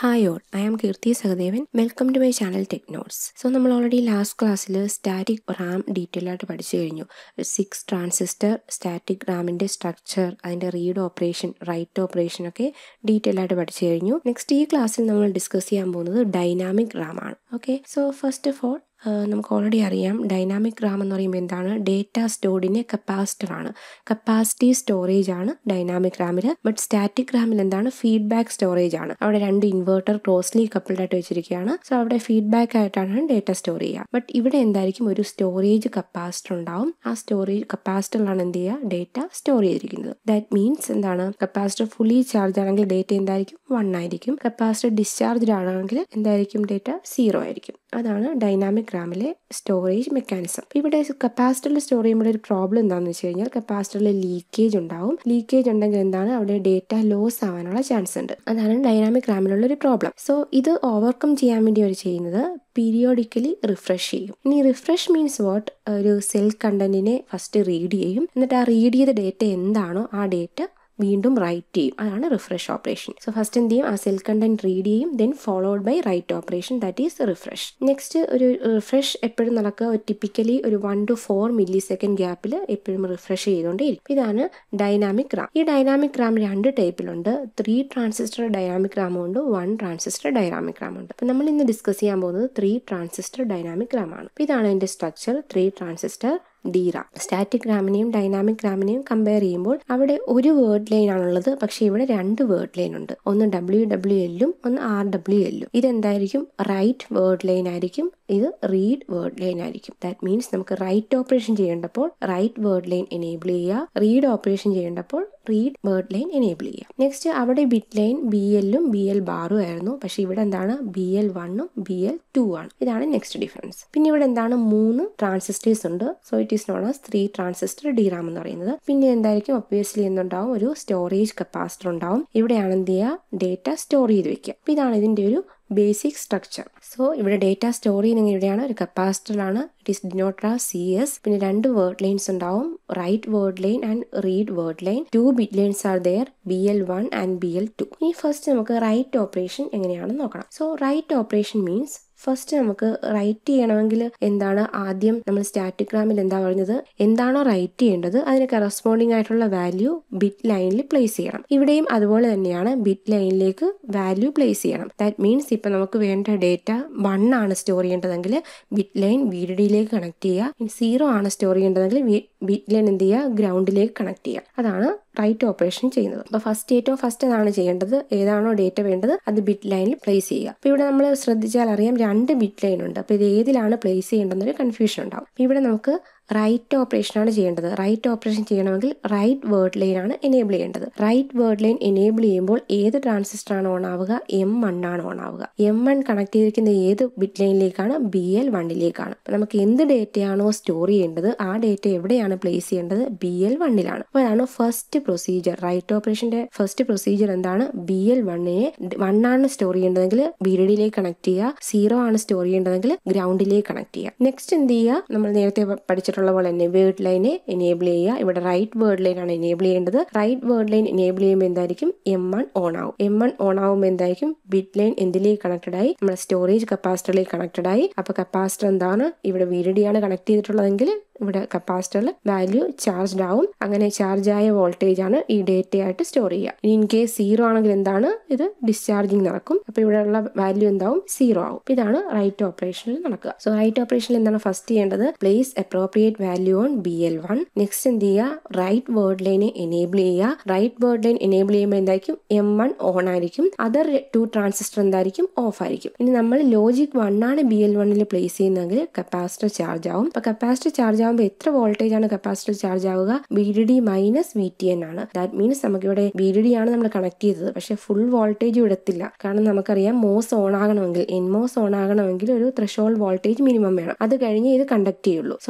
hi all I am Keerthi Sahadevan welcome to my channel tech notes so നമ്മൾ already last ക്ലാസ്സിൽ static RAM detail ആയിട്ട് പഠിച്ചു കഴിഞ്ഞു six transistor static റാമിൻ്റെ structure അതിൻ്റെ റീഡ് ഓപ്പറേഷൻ റൈറ്റ് ഓപ്പറേഷൻ ഒക്കെ ഡീറ്റെയിൽ ആയിട്ട് പഠിച്ചു കഴിഞ്ഞു നെക്സ്റ്റ് ഈ ക്ലാസ്സിൽ നമ്മൾ ഡിസ്കസ് ചെയ്യാൻ പോകുന്നത് ഡൈനാമിക് റാം ആണ് okay so first of all നമുക്ക് ഓൾറെഡി അറിയാം ഡൈനാമിക് റാം എന്ന് പറയുമ്പോൾ എന്താണ് ഡേറ്റ സ്റ്റോർഡിൻ്റെ കപ്പാസിറ്റർ ആണ് കപ്പാസിറ്റി സ്റ്റോറേജ് ആണ് ഡൈനാമിക് റാമിൽ ബട്ട് സ്റ്റാറ്റിക് റാമിൽ എന്താണ് ഫീഡ്ബാക്ക് സ്റ്റോറേജ് ആണ് അവിടെ രണ്ട് ഇൻവേർട്ടർ ക്ലോസ്ലി കപ്പിൾഡ് ആയിട്ട് വെച്ചിരിക്കുകയാണ് സോ അവിടെ ഫീഡ്ബാക്ക് ആയിട്ടാണ് ഡേറ്റ സ്റ്റോർ ചെയ്യുക ബട്ട് ഇവിടെ എന്തായിരിക്കും ഒരു സ്റ്റോറേജ് കപ്പാസിറ്റർ ഉണ്ടാവും ആ സ്റ്റോറേജ് കപ്പാസിറ്ററിലാണ് എന്ത് ചെയ്യുക ഡേറ്റ സ്റ്റോർ ചെയ്തിരിക്കുന്നത് ദാറ്റ് മീൻസ് എന്താണ് കപ്പാസിറ്റർ ഫുള്ളി ചാർജ് ആണെങ്കിൽ ഡേറ്റ എന്തായിരിക്കും വൺ ആയിരിക്കും കപ്പാസിറ്റർ ഡിസ്ചാർജ്ഡ് ആണെങ്കിൽ എന്തായിരിക്കും ഡേറ്റ സീറോ ആയിരിക്കും അതാണ് ഡൈനാമിക് റാമിലെ സ്റ്റോറേജ് മെക്കാനിസം ഇവിടെ കപ്പാസിറ്ററിൽ സ്റ്റോർ ചെയ്യുമ്പോൾ ഒരു പ്രോബ്ലം എന്താണെന്ന് വെച്ച് കഴിഞ്ഞാൽ കപ്പാസിറ്ററിൽ ലീക്കേജ് ഉണ്ടാവും ലീക്കേജ് ഉണ്ടെങ്കിൽ എന്താണ് അവിടെ ഡേറ്റ ലോസ് ആവാനുള്ള ചാൻസ് ഉണ്ട് അതാണ് ഡൈനാമിക് റാമിലുള്ള ഒരു പ്രോബ്ലം സോ ഇത് ഓവർകം ചെയ്യാൻ വേണ്ടി അവർ ചെയ്യുന്നത് പീരിയോഡിക്കലി റിഫ്രഷ് ചെയ്യും ഇനി റിഫ്രഷ് മീൻസ് വാട്ട് ഒരു സെൽ കണ്ടന്റിനെ ഫസ്റ്റ് റീഡ് ചെയ്യും എന്നിട്ട് ആ റീഡ് ചെയ്ത ഡേറ്റ എന്താണോ ആ ഡേറ്റ വീണ്ടും റൈറ്റ് ചെയ്യും അതാണ് റിഫ്രഷ് ഓപ്പറേഷൻ സോ ഫസ്റ്റ് എന്ത് ചെയ്യും ആ സെൽ കണ്ടന്റ് റീഡ് ചെയ്യും then followed by write operation that is refresh next ഒരു റിഫ്രഷ് എപ്പോഴും നടക്കുക ടിപ്പിക്കലി ഒരു one two four millisecond ഗ്യാപ്പിൽ എപ്പോഴും റിഫ്രഷ് ചെയ്തുകൊണ്ടേയിരിക്കും ഇതാണ് ഡൈനാമിക് റാം ഈ ഡൈനാമിക് റാം രണ്ട് ടൈപ്പിലുണ്ട് ത്രീ ട്രാൻസിസ്റ്റർ ഡൈനാമിക് റാമും ഉണ്ട് വൺ ട്രാൻസിസ്റ്റർ ഡൈനാമിക് റാം ഉണ്ട് അപ്പം നമ്മൾ ഇന്ന് ഡിസ്കസ് ചെയ്യാൻ പോകുന്നത് ത്രീ ട്രാൻസിസ്റ്റർ ഡൈനാമിക് റാം ആണ് ഇതാണ് അതിന്റെ structure three transistor D RAM static റാമിനെയും ഡൈനാമിക് റാമിനെയും കമ്പയർ ചെയ്യുമ്പോൾ അവിടെ ഒരു വേർഡ് ലൈൻ ആണുള്ളത് പക്ഷേ ഇവിടെ രണ്ട് വേർഡ് ലൈൻ ഉണ്ട് ഒന്ന് ഡബ്ല്യു ഡബ്ല്യു എല്ലും ഒന്ന് ആർ ഡബ്ല്യു എല്ലും ഇതെന്തായിരിക്കും റൈറ്റ് വേർഡ് ലൈൻ ആയിരിക്കും ഇത് റീഡ് വേർഡ് ലൈൻ ആയിരിക്കും ദാറ്റ് മീൻസ് നമുക്ക് റൈറ്റ് ഓപ്പറേഷൻ ചെയ്യേണ്ടപ്പോൾ റൈറ്റ് വേർഡ് ലൈൻ എനേബിൾ ചെയ്യുക റീഡ് ഓപ്പറേഷൻ ചെയ്യേണ്ടപ്പോൾ റീഡ് വേർഡ് ലൈൻ എനേബിൾ ചെയ്യുക നെക്സ്റ്റ് അവിടെ ബിറ്റ് ലൈൻ ബി എല്ലും ബി എൽ ബാറും ആയിരുന്നു പക്ഷെ ഇവിടെ എന്താണ് ബി എൽ വണ്ണും ബി എൽ ടു ആണ് ഇതാണ് നെക്സ്റ്റ് ഡിഫറൻസ് പിന്നെ ഇവിടെ എന്താണ് മൂന്ന് ട്രാൻസിസ്റ്റേഴ്സ് ഉണ്ട് so it is known as three transistor DRAM എന്ന് പറയുന്നത് പിന്നെ എന്തായിരിക്കും ഒബ്വിയസ്ലി എന്തുണ്ടാവും ഒരു സ്റ്റോറേജ് കപ്പാസിറ്റർ ഉണ്ടാവും ഇവിടെയാണ് എന്ത് ചെയ്യുക ഡേറ്റ സ്റ്റോർ ചെയ്ത് വെക്കുക അപ്പോൾ ഇതാണ് ഇതിന്റെ ഒരു ബേസിക് സ്ട്രക്ചർ സോ ഇവിടെ ഡേറ്റ സ്റ്റോർ ചെയ്യുന്ന ഇവിടെയാണ് ഒരു കപ്പാസിറ്ററിലാണ് it is denoted C S പിന്നെ രണ്ട് വേർഡ് ലൈൻസ് ഉണ്ടാവും write word line and read word line two bit lines are there B L one and B L two ഇനി first നമുക്ക് റൈറ്റ് ഓപ്പറേഷൻ എങ്ങനെയാണെന്ന് നോക്കണം so write operation means first നമുക്ക് write ചെയ്യണമെങ്കിൽ എന്താണ് ആദ്യം നമ്മൾ സ്റ്റാറ്റിക് റാമിൽ എന്താ പറഞ്ഞത് എന്താണോ റൈറ്റ് ചെയ്യേണ്ടത് അതിന് കറസ്പോണ്ടിങ് ആയിട്ടുള്ള വാല്യൂ ബിറ്റ് ലൈനിൽ പ്ലേസ് ചെയ്യണം ഇവിടെയും അതുപോലെ തന്നെയാണ് ബിറ്റ് ലൈനിലേക്ക് വാല്യൂ പ്ലേസ് ചെയ്യണം ദാറ്റ് മീൻസ് ഇപ്പൊ നമുക്ക് വേണ്ട ഡേറ്റ വൺ ആണ് സ്റ്റോർ ചെയ്യേണ്ടതെങ്കിൽ ബിറ്റ് ലൈൻ വി ഡി ഡിയിലേക്ക് കണക്ട് ചെയ്യുക സീറോ ആണ് സ്റ്റോർ ചെയ്യേണ്ടതെങ്കിൽ ബിറ്റ് ലൈൻ എന്ത് ചെയ്യുക ഗ്രൗണ്ടിലേക്ക് കണക്ട് ചെയ്യുക അതാണ് റൈറ്റ് ഓപ്പറേഷൻ ചെയ്യുന്നത് അപ്പോൾ ഫസ്റ്റ് ഏറ്റവും ഫസ്റ്റ് അതാണ് ചെയ്യേണ്ടത് ഏതാണോ ഡേറ്റ വേണ്ടത് അത് ബിറ്റ് ലൈനിൽ പ്ലേസ് ചെയ്യുക അപ്പോൾ ഇവിടെ നമ്മൾ ശ്രദ്ധിച്ചാൽ അറിയാം രണ്ട് ബിറ്റ് ലൈൻ ഉണ്ട് അപ്പോൾ ഇത് ഏതിലാണ് പ്ലേസ് ചെയ്യേണ്ടതെന്നൊരു കൺഫ്യൂഷൻ ഉണ്ടാവും അപ്പോൾ ഇവിടെ നമുക്ക് റൈറ്റ് ഓപ്പറേഷൻ ആണ് ചെയ്യേണ്ടത് റൈറ്റ് ഓപ്പറേഷൻ ചെയ്യണമെങ്കിൽ റൈറ്റ് വേർഡ് ലൈൻ ആണ് എനേബിൾ ചെയ്യേണ്ടത് റൈറ്റ് വേർഡ് ലൈൻ എനേബിൾ ചെയ്യുമ്പോൾ ഏത് ട്രാൻസിസ്റ്റർ ആണ് ഓൺ ആവുക എം വൺ ആണ് ഓൺ ആവുക എം വൺ കണക്ട് ചെയ്തിരിക്കുന്ന ഏത് ബിറ്റ് ലൈനിലേക്കാണ് ബി എൽ വണ്ണിലേക്കാണ് അപ്പോൾ നമുക്ക് എന്ത് ഡേറ്റയാണോ സ്റ്റോർ ചെയ്യേണ്ടത് ആ ഡേറ്റ എവിടെയാണ് പ്ലേസ് ചെയ്യേണ്ടത് ബി എൽ വണ്ണിലാണ് അപ്പോൾ അതാണ് ഫസ്റ്റ് പ്രൊസീജിയർ റൈറ്റ് ഓപ്പറേഷന്റെ ഫസ്റ്റ് പ്രൊസീജിയർ എന്താണ് ബി എൽ വണ്ണിനെ വൺ ആണ് സ്റ്റോർ ചെയ്യേണ്ടതെങ്കിൽ ബി ഡി ഡിയിലേക്ക് കണക്ട് ചെയ്യുക സീറോ ആണ് സ്റ്റോർ ചെയ്യേണ്ടതെങ്കിൽ ഗ്രൗണ്ടിലേക്ക് കണക്ട് ചെയ്യുക നെക്സ്റ്റ് എന്ത് ചെയ്യുക നമ്മൾ നേരത്തെ പഠിച്ചിട്ടുള്ള പോലെ തന്നെ വേർഡ് ലൈനെ എനേബിൾ ചെയ്യുക ഇവിടെ റൈറ്റ് വേർഡ് ലൈൻ ആണ് എനേബിൾ ചെയ്യേണ്ടത് റൈറ്റ് വേർഡ് ലൈൻ എനേബിൾ ചെയ്യുമ്പോൾ എന്തായിരിക്കും എം വൺ ഓൺ ആവും എം വൺ ഓൺ ആവുമ്പോൾ എന്തായിരിക്കും ബിറ്റ് ലൈൻ എന്തിലേക്ക് കണക്റ്റഡ് ആയി നമ്മുടെ സ്റ്റോറേജ് കപ്പാസിറ്ററിലേക്ക് കണക്റ്റഡ് ആയി അപ്പൊ കപ്പാസിറ്റർ എന്താണ് ഇവിടെ വി ഡി ആണ് കണക്ട് ചെയ്തിട്ടുള്ളതെങ്കിൽ ഇവിടെ കപ്പാസിറ്ററിൽ വാല്യൂ ചാർജ്ഡ് ആവും അങ്ങനെ ചാർജ് ആയ വോൾട്ടേജ് ആണ് ഈ ഡേറ്റ ആയിട്ട് സ്റ്റോർ ചെയ്യുക ഇനി ഇൻ കേസ് സീറോ ആണെങ്കിൽ എന്താണ് ഇത് ഡിസ്ചാർജിങ് നടക്കും അപ്പൊ ഇവിടെയുള്ള വാല്യൂ എന്താവും സീറോ ആവും ഇതാണ് റൈറ്റ് ഓപ്പറേഷനിൽ നടക്കുക സോ റൈറ്റ് ഓപ്പറേഷനിൽ എന്താണ് ഫസ്റ്റ് ചെയ്യേണ്ടത് place appropriate value on B L one next എന്ത് ചെയ്യുക റൈറ്റ് വേർഡ് ലൈനെ എനേബിൾ ചെയ്യുക റൈറ്റ് വേർഡ് ലൈൻ എനേബിൾ ചെയ്യുമ്പോൾ എന്തായിരിക്കും എം വൺ ഓൺ ആയിരിക്കും അതർ ടു ട്രാൻസിസ്റ്റർ എന്തായിരിക്കും ഓഫ് ആയിരിക്കും ഇനി നമ്മൾ ലോജിക് വൺ ആണ് ബി എൽ വണ്ണിൽ പ്ലേസ് ചെയ്യുന്നതെങ്കിൽ കപ്പാസിറ്റർ ചാർജ് ആവും അപ്പൊ കപ്പാസിറ്റർ ചാർജ് ആകുമ്പോൾ എത്ര വോൾട്ടേജ് ആണ് കപ്പാസിറ്റർ ചാർജ് ആവുക B D D minus V T N ആണ് ദാറ്റ് മീൻസ് നമുക്ക് ഇവിടെ ബി ഡി ഡി ആണ് നമ്മൾ കണക്ട് ചെയ്തത് പക്ഷേ ഫുൾ വോൾട്ടേജ് വിടത്തില്ല കാരണം നമുക്കറിയാം മോസ് ഓൺ ആകണമെങ്കിൽ എൻ മോസ് ഓൺ ആകണമെങ്കിൽ ഒരു ത്രഷോൾ വോൾട്ടേജ് മിനിമം വേണം അത് കഴിഞ്ഞ് ഇത് കണ്ടക്ട് ചെയ്യുള്ളൂ സോ അതിന്റെ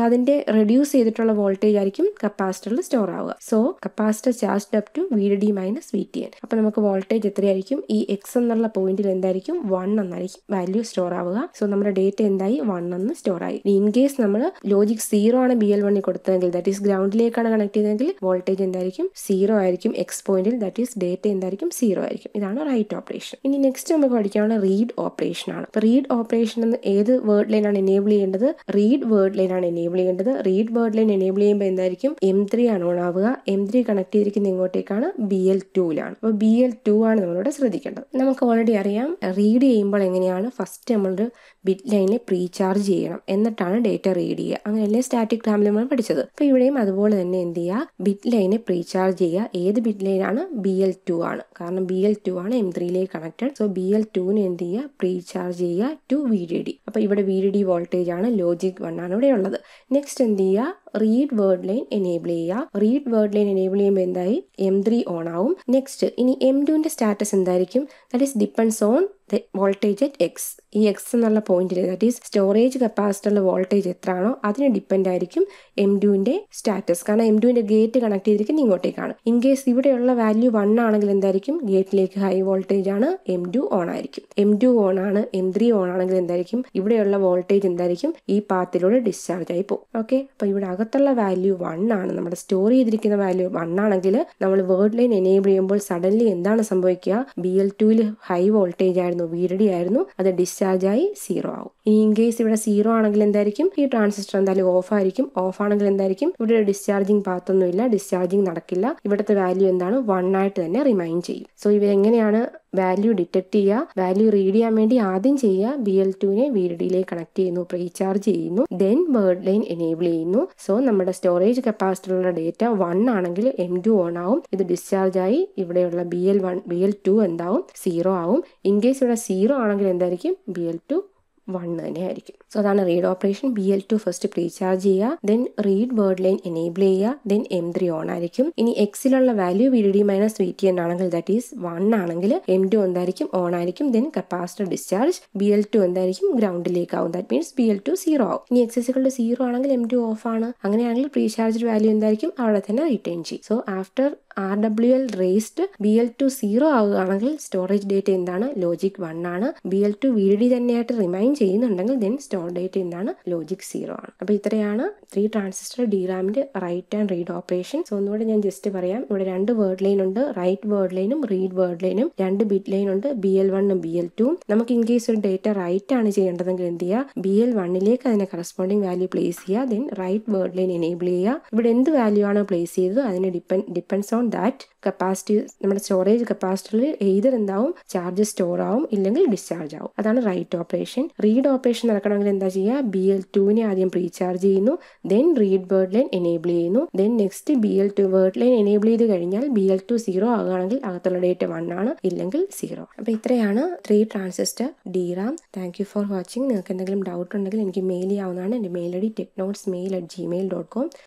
റെഡ്യൂസ് ചെയ്തിട്ടുള്ള വോൾട്ടേജ് ആയിരിക്കും കപ്പാസിറ്ററിൽ സ്റ്റോർ ആവുക so capacitor charge up to V D minus V T N അപ്പോൾ നമുക്ക് വോൾട്ടേജ് എത്രയായിരിക്കും ഈ എക്സ് എന്നുള്ള പോയിന്റിൽ എന്തായിരിക്കും വൺ എന്നായിരിക്കും വാല്യൂ സ്റ്റോർ ആവുക സോ നമ്മുടെ ഡേറ്റ എന്തായി വൺ എന്ന് സ്റ്റോർ ആയി ഇൻ കേസ് നമ്മൾ ലോജിക് സീറോ ആണ് ബി എൽ വണ്ണിൽ കൊടുത്തതെങ്കിൽ ദാറ്റ് ഈസ് ഗ്രൗണ്ടിലേക്കാണ് കണക്ട് ചെയ്തതെങ്കിൽ വോൾട്ടേജ് എന്തായിരിക്കും സീറോ ആയിരിക്കും എക്സ് പോയിന്റിൽ ദാറ്റ് ഈസ് ഡേറ്റ എന്തായിരിക്കും സീറോ ആയിരിക്കും ഇതാണ് റൈറ്റ് ഓപ്പറേഷൻ ഇനി നെക്സ്റ്റ് നമുക്ക് പഠിക്കാനുള്ള റീഡ് ഓപ്പറേഷൻ ആണ് അപ്പോൾ റീഡ് ഓപ്പറേഷൻ എന്ന് ഏത് വേർഡ് ലൈനാണ് എനേബിൾ ചെയ്യേണ്ടത് റീഡ് വേർഡ് ലൈനാണ് എനേബിൾ ചെയ്യേണ്ടത് റീഡ് വേർഡ് ലൈൻ എനേബിൾ ചെയ്യുമ്പോൾ എന്തായിരിക്കും എം ത്രീ ആണ് ഓൺ ആവുക എം ത്രീ കണക്ട് ചെയ്തിരിക്കുന്ന ഇങ്ങോട്ടേക്കാണ് ബി എൽ ടൂലാണ് അപ്പോൾ ബി എൽ ടു ആണ് നമ്മളിവിടെ ശ്രദ്ധിക്കേണ്ടത് നമുക്ക് ഓൾറെഡി അറിയാം റീഡ് ചെയ്യുമ്പോൾ എങ്ങനെയാണ് ഫസ്റ്റ് നമ്മളൊരു ബിറ്റ് ലൈനെ പ്രീ ചാർജ് ചെയ്യണം എന്നിട്ടാണ് ഡേറ്റ റീഡ് ചെയ്യുക അങ്ങനെയല്ലേ സ്റ്റാറ്റിക് റാമിൽ നമ്മൾ പഠിച്ചത് അപ്പോൾ ഇവിടെയും അതുപോലെ തന്നെ എന്ത് ചെയ്യുക ബിറ്റ് ലൈനെ പ്രീ ചാർജ് ചെയ്യുക ഏത് ബിറ്റ് ലൈനാണ് ബി എൽ ടു ആണ് കാരണം ബി എൽ ടു ആണ് എം ത്രീയിലേക്ക് കണക്റ്റഡ് സോ ബി എൽ ടുവിന് എന്ത് ചെയ്യുക പ്രീ ചാർജ് ചെയ്യുക ടു വി ഡി ഡി അപ്പോൾ ഇവിടെ വി ഡി ഡി വോൾട്ടേജ് ആണ് ലോജിക് വൺ ആണ് ഇവിടെ ഉള്ളത് നെക്സ്റ്റ് എന്ത് ചെയ്യുക റീഡ് വേർഡ് ലൈൻ എനേബിൾ ചെയ്യുക റീഡ് വേർഡ് ലൈൻ എനേബിൾ ചെയ്യുമ്പോൾ എന്തായി എം ത്രീ ഓൺ ആവും നെക്സ്റ്റ് ഇനി എം ടുവിൻ്റെ സ്റ്റാറ്റസ് എന്തായിരിക്കും that is depends on the voltage at X ഈ എക്സ് എന്നുള്ള പോയിന്റിൽ ദാറ്റ് ഈസ് സ്റ്റോറേജ് കപ്പാസിറ്ററിലെ വോൾട്ടേജ് എത്രയാണോ അതിന് ഡിപ്പെൻഡ് ആയിരിക്കും എം ടുവിൻ്റെ സ്റ്റാറ്റസ് കാരണം എം ടുവിൻ്റെ ഗേറ്റ് കണക്ട് ചെയ്തിരിക്കുന്നത് ഇങ്ങോട്ടേക്കാണ് ഇൻ കേസ് ഇവിടെയുള്ള വാല്യൂ വൺ ആണെങ്കിൽ എന്തായിരിക്കും ഗേറ്റിലേക്ക് ഹൈ വോൾട്ടേജ് ആണ് എം ടു ഓൺ ആയിരിക്കും എം ടു ഓൺ ആണ് എം ത്രീ ഓൺ ആണെങ്കിൽ എന്തായിരിക്കും ഇവിടെയുള്ള വോൾട്ടേജ് എന്തായിരിക്കും ഈ പാത്തിലൂടെ ഡിസ്ചാർജ് ആയി പോകും ഓക്കെ അപ്പോൾ ഇവിടെ അകത്തുള്ള വാല്യൂ വൺ ആണ് നമ്മുടെ സ്റ്റോർ ചെയ്തിരിക്കുന്ന വാല്യൂ വൺ ആണെങ്കിൽ നമ്മൾ വേർഡ് ലൈൻ എനേബിൾ ചെയ്യുമ്പോൾ സഡൻലി എന്താണ് സംഭവിക്കുക ബി എൽ ടുവിൽ ഹൈ വോൾട്ടേജ് ആയിരുന്നു വി ഡി ആയിരുന്നു അത് ഡിസ്ചാർജ് ആയി സീറോ ആവും ഇനി ഇൻ കേസ് ഇവിടെ സീറോ ആണെങ്കിൽ എന്തായിരിക്കും ഈ ട്രാൻസിസ്റ്റർ എന്തായാലും ഓഫ് ആയിരിക്കും ഓഫ് ആണെങ്കിൽ എന്തായിരിക്കും ഇവിടെ ഡിസ്ചാർജിങ് പാത്തൊന്നുമില്ല ഡിസ്ചാർജിങ് നടക്കില്ല ഇവിടുത്തെ വാല്യൂ എന്താണ് വൺ ആയിട്ട് തന്നെ റിമൈൻ ചെയ്യും സോ ഇവരെങ്ങനെയാണ് വാല്യൂ ഡിറ്റക്ട് ചെയ്യുക വാല്യൂ റീഡ് ചെയ്യാൻ വേണ്ടി ആദ്യം ചെയ്യുക ബി എൽ ടുവിനെ വി ഡിയിലേക്ക് കണക്ട് ചെയ്യുന്നു റീചാർജ് ചെയ്യുന്നു ദെൻ വേർഡ് ലൈൻ എനേബിൾ ചെയ്യുന്നു സോ നമ്മുടെ സ്റ്റോറേജ് കപ്പാസിറ്ററിലുള്ള ഡേറ്റ വൺ ആണെങ്കിൽ എം ടു ഓൺ ആവും ഇത് ഡിസ്ചാർജ് ആയി ഇവിടെയുള്ള B L one B L two എന്താവും സീറോ ആവും ഇൻ കേസ് ഇവിടെ സീറോ ആണെങ്കിൽ എന്തായിരിക്കും ബി എൽ ടു വൺ തന്നെ ആയിരിക്കും സോ അതാണ് read operation B L two first precharge ചെയ്യുക then read word line enable ചെയ്യുക ദെൻ എം ത്രീ ഓൺ ആയിരിക്കും ഇനി എക്സിലുള്ള value V D minus V T N ആണെങ്കിൽ ദാറ്റ് ഈസ് വൺ ആണെങ്കിൽ എം ടു എന്തായിരിക്കും ഓൺ ആയിരിക്കും then capacitor discharge B L two എന്തായിരിക്കും ഗ്രൗണ്ടിലേക്ക് ആവും that means B L two zero ആവും ഇനി എക്സസികളുടെ സീറോ ആണെങ്കിൽ എം ടു ഓഫ് ആണ് അങ്ങനെയാണെങ്കിൽ പ്രീചാർജ് വാല്യൂ എന്തായിരിക്കും അവിടെ തന്നെ റിട്ടേൺ ചെയ്യും so after R W L raised B L two zero ആവുകയാണെങ്കിൽ സ്റ്റോറേജ് ഡേറ്റ എന്താണ് ലോജിക് വൺ ആണ് B L two V D തന്നെയായിട്ട് റിമൈൻ ചെയ്യുന്നുണ്ടെങ്കിൽ ദെൻ സ്റ്റോർ ഡേറ്റ എന്താണ് ലോജിക് സീറോ ആണ് അപ്പോൾ ഇത്രയാണ് ത്രീ ട്രാൻസിസ്റ്റർ ഡിറാമിന്റെ write and read operation so ഒന്നുകൂടെ ഞാൻ ജസ്റ്റ് പറയാം ഇവിടെ രണ്ട് വേർഡ് ലൈൻ ഉണ്ട് റൈറ്റ് വേർഡ് ലൈനും റീഡ് വേർഡ് ലൈനും രണ്ട് ബിറ്റ് ലൈൻ ഉണ്ട് ബി എൽ വണ്ണും ബി എൽ ടു നമുക്ക് ഇൻ കേസ് ഒരു ഡേറ്റ റൈറ്റ് ആണ് ചെയ്യേണ്ടതെങ്കിൽ എന്ത് ചെയ്യുക ബി എൽ വണ്ണിലേക്ക് അതിനെ കറസ്പോണ്ടിങ് വാല്യൂ പ്ലേസ് ചെയ്യുക then write word line enable ചെയ്യുക ഇവിടെ എന്ത് വാല്യൂ ആണ് പ്ലേസ് ചെയ്തത് അതിന് depend depends on that capacity നമ്മുടെ സ്റ്റോറേജ് കപ്പാസിറ്ററിൽ എയ്തർ എന്താവും ചാർജ് സ്റ്റോർ ആവും ഇല്ലെങ്കിൽ ഡിസ്ചാർജ് ആവും അതാണ് റൈറ്റ് ഓപ്പറേഷൻ റീഡ് ഓപ്പറേഷൻ നടക്കണമെങ്കിൽ എന്താ ചെയ്യുക ബി എൽ ടുവിനെ ആദ്യം റീചാർജ് ചെയ്യുന്നു then read word line enable ചെയ്യുന്നു then next B L two word line enable ചെയ്ത് കഴിഞ്ഞാൽ ബി എൽ ടു സീറോ ആകുകയാണെങ്കിൽ അകത്തുള്ള ഡേറ്റ് വൺ ആണ് ഇല്ലെങ്കിൽ സീറോ അപ്പോൾ ഇത്രയാണ് three transistor D RAM thank you for watching നിങ്ങൾക്ക് എന്തെങ്കിലും ഡൗട്ട് ഉണ്ടെങ്കിൽ എനിക്ക് മെയിൽ ചെയ്യാവുന്നതാണ് എൻ്റെ mail I D technotes mail at Gmail dot com